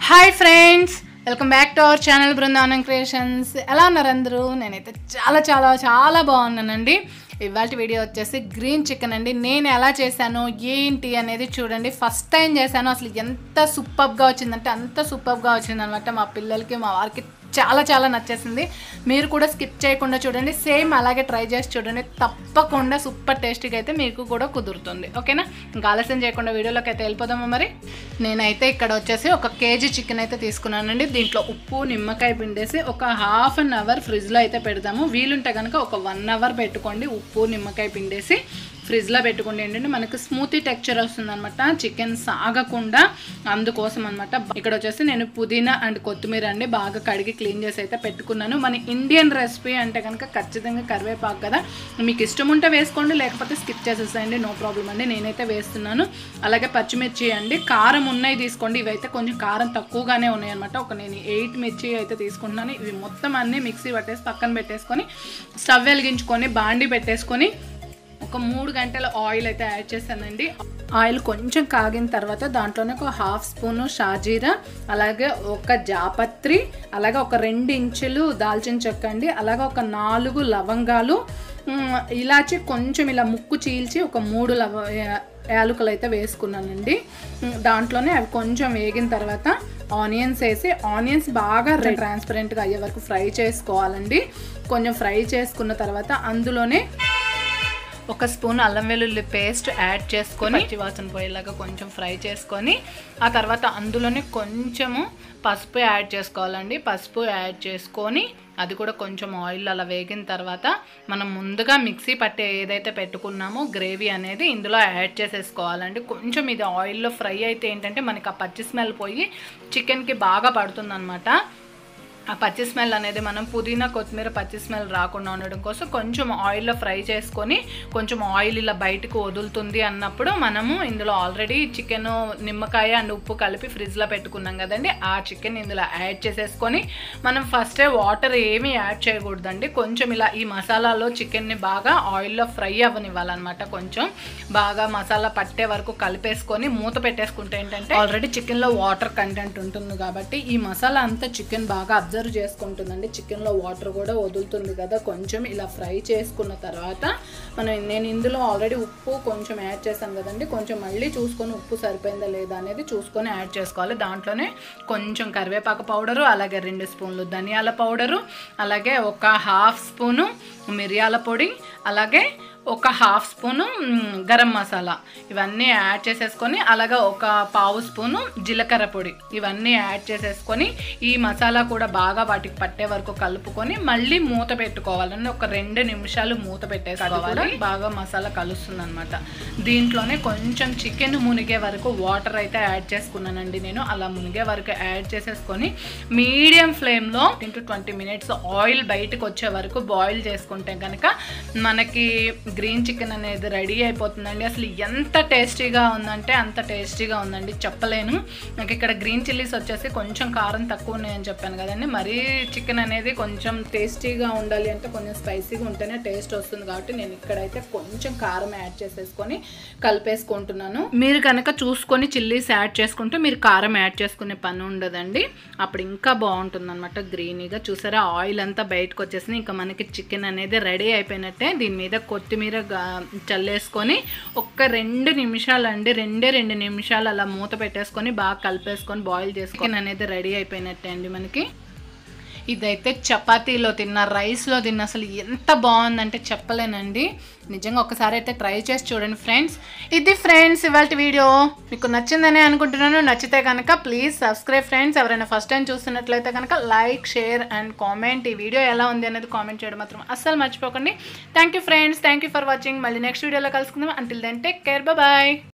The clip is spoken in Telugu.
hi friends welcome back to our channel Brindavanam creations ఎలా ఉన్నారు అందరూ నేనైతే చాలా చాలా చాలా బాగున్నానండి ఇవాళ వీడియో వచ్చేసి గ్రీన్ చికెన్ అండి నేను ఎలా చేశాను ఏంటి అనేది చూడండి ఫస్ట్ టైం చేశాను అసలు ఎంత సూపర్గా వచ్చిందంటే అంత సూపర్గా వచ్చిందనమాట మా పిల్లలకి మా వారికి చాలా చాలా నచ్చేసింది మీరు కూడా స్కిప్ చేయకుండా చూడండి సేమ్ అలాగే ట్రై చేసి చూడండి తప్పకుండా సూపర్ టేస్టీగా అయితే మీకు కూడా కుదురుతుంది ఓకేనా ఇంకా ఆలస్యం చేయకుండా వీడియోలోకి అయితే వెళ్ళిపోదామా మరి నేనైతే ఇక్కడ వచ్చేసి ఒక కేజీ చికెన్ అయితే తీసుకున్నానండి దీంట్లో ఉప్పు నిమ్మకాయ పిండేసి ఒక హాఫ్ అన్ అవర్ ఫ్రిడ్జ్లో అయితే పెడదాము వీలుంటే కనుక ఒక వన్ అవర్ పెట్టుకోండి ఉప్పు నిమ్మకాయ పిండేసి ఫ్రిడ్జ్లో పెట్టుకోండి ఏంటంటే మనకి స్మూతీ టెక్చర్ వస్తుంది అనమాట చికెన్ సాగకుండా అందుకోసం అనమాట ఇక్కడ వచ్చేసి నేను పుదీనా అండ్ కొత్తిమీర అండి బాగా కడిగి క్లీన్ చేసి అయితే పెట్టుకున్నాను మన ఇండియన్ రెసిపీ అంటే కనుక ఖచ్చితంగా కరివేపాకు కదా మీకు ఇష్టం ఉంటే వేసుకోండి లేకపోతే స్కిప్ చేసేసేయండి నో ప్రాబ్లం అండి నేనైతే వేస్తున్నాను అలాగే పచ్చిమిర్చి అండి కారం ఉన్నాయి తీసుకోండి ఇవైతే కొంచెం కారం తక్కువగానే ఉన్నాయి అనమాట ఒక నేను ఎయిట్ మిర్చి అయితే తీసుకుంటున్నాను ఇవి మొత్తం అన్నీ మిక్సీ పట్టేసి పక్కన పెట్టేసుకొని స్టవ్ వెలిగించుకొని బాండి పెట్టేసుకొని ఒక మూడు గంటల ఆయిల్ అయితే యాడ్ చేశానండి ఆయిల్ కొంచెం కాగిన తర్వాత దాంట్లోనే ఒక హాఫ్ స్పూను షాజీరా అలాగే ఒక జాపత్రి అలాగే ఒక రెండు ఇంచులు దాల్చిన చెక్క అండి అలాగే ఒక నాలుగు లవంగాలు ఉమ్, ఇలాచి కొంచెం ఇలా ముక్కు చీల్చి ఒక మూడు లవ యా- యాలకులు అయితే వేసుకున్నానండి ఉమ్, దాంట్లోనే అవి కొంచెం వేగిన తర్వాత ఆనియన్స్ వేసి ఆనియన్స్ బాగా ట్రాన్స్పరెంట్గా అయ్యే వరకు ఫ్రై చేసుకోవాలండి కొంచెం ఫ్రై చేసుకున్న తర్వాత అందులోనే ఒక స్పూన్ అల్లం వెల్లుల్లి పేస్ట్ యాడ్ చేసుకొని పచ్చివాసన పోయేలాగా కొంచెం ఫ్రై చేసుకొని ఆ తర్వాత అందులోనే కొంచెము పసుపు యాడ్ చేసుకోవాలండి పసుపు యాడ్ చేసుకొని అది కూడా కొంచెం ఆయిల్ అలా వేగిన తర్వాత మనం ముందుగా మిక్సీ పట్టే ఏదైతే పెట్టుకున్నామో గ్రేవీ అనేది ఇందులో యాడ్ చేసేసుకోవాలండి కొంచెం ఇది ఆయిల్లో ఫ్రై అయితే ఏంటంటే మనకి ఆ పచ్చి స్మెల్ పోయి చికెన్కి బాగా పడుతుందన్నమాట ఆ పచ్చి స్మెల్ అనేది మనం పుదీనా కొత్తిమీర పచ్చి స్మెల్ రాకుండా ఉండడం కోసం కొంచెం ఆయిల్లో ఫ్రై చేసుకొని కొంచెం ఆయిల్ ఇలా బయటకు వదులుతుంది అన్నప్పుడు మనము ఇందులో ఆల్రెడీ చికెన్ నిమ్మకాయ అండ్ ఉప్పు కలిపి ఫ్రిడ్జ్లో పెట్టుకున్నాం కదండి ఆ చికెన్ ఇందులో యాడ్ చేసేసుకొని మనం ఫస్టే వాటర్ ఏమీ యాడ్ చేయకూడదండి కొంచెం ఇలా ఈ మసాలాలో చికెన్ని బాగా ఆయిల్లో ఫ్రై అవ్వనివ్వాలన్నమాట కొంచెం బాగా మసాలా పట్టే వరకు కలిపేసుకొని మూత పెట్టేసుకుంటే ఏంటంటే ఆల్రెడీ చికెన్లో వాటర్ కంటెంట్ ఉంటుంది కాబట్టి ఈ మసాలా అంతా చికెన్ బాగా అబ్జర్వ్ చేసుకుంటుందండి చికెన్లో వాటర్ కూడా వదులుతుంది కదా కొంచెం ఇలా ఫ్రై చేసుకున్న తర్వాత మనం నేను ఇందులో ఆల్రెడీ ఉప్పు కొంచెం యాడ్ చేశాను కదండి కొంచెం మళ్ళీ చూసుకొని ఉప్పు సరిపోయిందా లేదా అనేది చూసుకొని యాడ్ చేసుకోవాలి దాంట్లోనే కొంచెం కరివేపాకు పౌడరు అలాగే రెండు స్పూన్లు ధనియాల పౌడరు అలాగే ఒక హాఫ్ స్పూను మిరియాల పొడి అలాగే ఒక హాఫ్ స్పూను మ్, గరం మసాలా ఇవన్నీ యాడ్ చేసేసుకొని అలాగే ఒక పావు స్పూను జీలకర్ర పొడి ఇవన్నీ యాడ్ చేసేసుకొని ఈ మసాలా కూడా బాగా వాటికి పట్టే వరకు కలుపుకొని మళ్ళీ మూత పెట్టుకోవాలండి ఒక రెండు నిమిషాలు మూత పెట్టేసుకోవాలి బాగా మసాలా కలుస్తుంది అనమాట దీంట్లోనే కొంచెం చికెన్ మునిగే వరకు వాటర్ అయితే యాడ్ చేసుకున్నానండి నేను అలా మునిగే వరకు యాడ్ చేసేసుకొని మీడియం ఫ్లేమ్లో ఇంటూ ట్వంటీ మినిట్స్ ఆయిల్ బయటకు వచ్చే వరకు బాయిల్ చేసుకుంటే కనుక మనకి గ్రీన్ చికెన్ అనేది రెడీ అయిపోతుందండి అసలు ఎంత టేస్టీగా ఉందంటే అంత టేస్టీగా ఉందండి చెప్పలేను నాకు ఇక్కడ గ్రీన్ చిల్లీస్ వచ్చేసి కొంచెం కారం తక్కువ ఉన్నాయని చెప్పాను కదండి మరీ చికెన్ అనేది కొంచెం టేస్టీగా ఉండాలి అంటే కొంచెం స్పైసీగా ఉంటేనే టేస్ట్ వస్తుంది కాబట్టి నేను ఇక్కడైతే కొంచెం కారం యాడ్ చేసేసుకొని కలిపేసుకుంటున్నాను మీరు కనుక చూసుకొని చిల్లీస్ యాడ్ చేసుకుంటే మీరు కారం యాడ్ చేసుకునే పని ఉండదండి అప్పుడు ఇంకా బాగుంటుంది అనమాట గ్రీనీగా చూసారా ఆయిల్ అంతా బయటకు వచ్చేసింది ఇంకా మనకి చికెన్ అనేది రెడీ అయిపోయినట్టే దీని మీద కొత్తిమీర గా- చల్లేసుకొని ఒక్క రెండు నిమిషాలు అండి రెండే రెండు నిమిషాలు అలా మూత పెట్టేసుకొని బాగా కలిపేసుకొని బాయిల్ చేసుకొని అనేది రెడీ అయిపోయినట్టే అండి మనకి ఇదైతే చపాతీలో తిన్న రైస్లో తిన్న అసలు ఎంత బాగుందంటే చెప్పలేనండి నిజంగా ఒకసారి అయితే ట్రై చేసి చూడండి ఫ్రెండ్స్ ఇది ఫ్రెండ్స్ ఇవాళ వీడియో మీకు నచ్చిందని అనుకుంటున్నాను నచ్చితే కనుక ప్లీజ్ సబ్స్క్రైబ్ ఫ్రెండ్స్ ఎవరైనా ఫస్ట్ టైం చూస్తున్నట్లయితే కనుక లైక్ షేర్ అండ్ కామెంట్ ఈ వీడియో ఎలా ఉంది అనేది కామెంట్ చేయడం మాత్రం అస్సలు మర్చిపోకండి thank you friends thank you for watching మళ్ళీ నెక్స్ట్ వీడియోలో కలుసుకుందాం until then take care bye